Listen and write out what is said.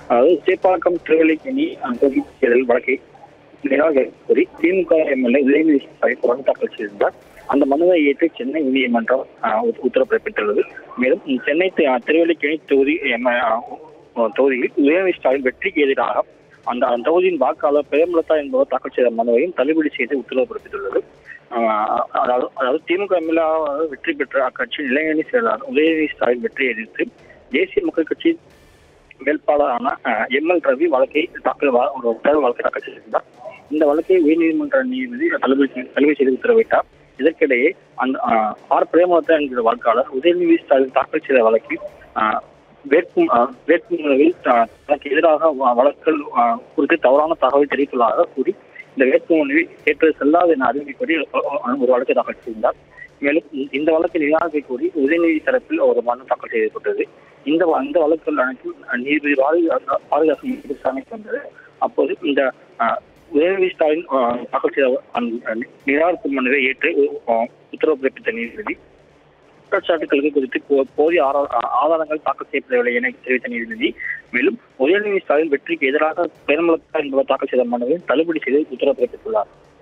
அதாவது சேப்பாக்கம் திருவல்லிக்கேணி தொகுதி தேர்தல் வழக்கை நிராகரிக்க கோரி திமுக எம்எல்ஏ உதயநிதி ஸ்டாலின் மனு தாக்கல் செய்திருந்தார் அந்த மனுவை ஏற்று சென்னை உயர்நீதிமன்றம் ஆஹ், உத்- உத்தரவு பிறப்பித்துள்ளது மேலும் சென்னை தி- ஆஹ், திருவல்லிக்கேணி தொகுதி எம் ஆஹ், தொகுதியில் உதயநிதி ஸ்டாலின் வெற்றிக்கு எதிராக அந்த அந்த தொகுதியின் வாக்காளர் பிரேமலதா என்பவர் தாக்கல் செய்த மனுவையும் தள்ளுபடி செய்து உத்தரவு பிறப்பித்துள்ளது ஆஹ், அதாவது அதாவது திமுக எம்எல்ஏ வெற்றி பெற்ற அக்கட்சியின் இளைஞரணி செயலாளர் உதயநிதி ஸ்டாலின் வெற்றியை எதிர்த்து தேசிய மக்கள் கட்சி வேட்பாளரான எம்எல் ரவி வழக்கை தாக்கல் வா- ஒரு உத்தரவு வழக்கை தாக்கல் செய்திருந்தார் இந்த வழக்கை உயர்நீதிமன்ற நீதிபதி தள்ளுபடி செய்து- தள்ளுபடி செய்து உத்தரவிட்டார் இதற்கிடையே அந்த ஆஹ், ஆர் பிரேமலதா என்கிற வாக்காளர் உதயநிதி ஸ்டாலின் தாக்கல் செய்த வழக்கில் ஆஹ், வேட்பு ஆஹ், வேட்புமனுவில் ஆஹ், தனக்கு எதிராக வ- வழக்குகள் ஆஹ், குறித்து தவறான தகவல் தெரிவித்துள்ளதாக கூறி இந்த வேட்புமனுவை ஏற்று செல்லாது என அறிவிப்படி ஒரு வழக்கை தாக்கல் செய்திருந்தார் மேலும் இந்த- இந்த வழக்கை நிராகரிக்க கோரி உதயநிதி தரப்பில் ஒரு மனு தாக்கல் செய்யப்பட்டது இந்த வ- இந்த வழக்குகள் அனைத்தும் நீதிபதி பாரதி- பாரதிதாசன் மீது விசாரணைக்கு வந்தது அப்போது இந்த ஆஹ், உதயநிதி ஸ்டாலின் ஆஹ், தாக்கல் செய்த அந்த நிராகரிப்பு மனுவை ஏற்று ஆஹ், உத்தரவு பிறப்பித்த நீதிபதி குற்றச்சாட்டுகளுக்கு குறித்து போ- போதிய ஆரா- ஆ- ஆதாரங்கள் தாக்கல் செய்யப்படவில்லை என தெரிவித்த நீதிபதி மேலும் உதயநிதி ஸ்டாலின் வெற்றிக்கு எதிராக பிரேமலதா என்பவர் தாக்கல் செய்த மனுவை தள்ளுபடி செய்து உத்தரவு பிறப்பித்துள்ளார்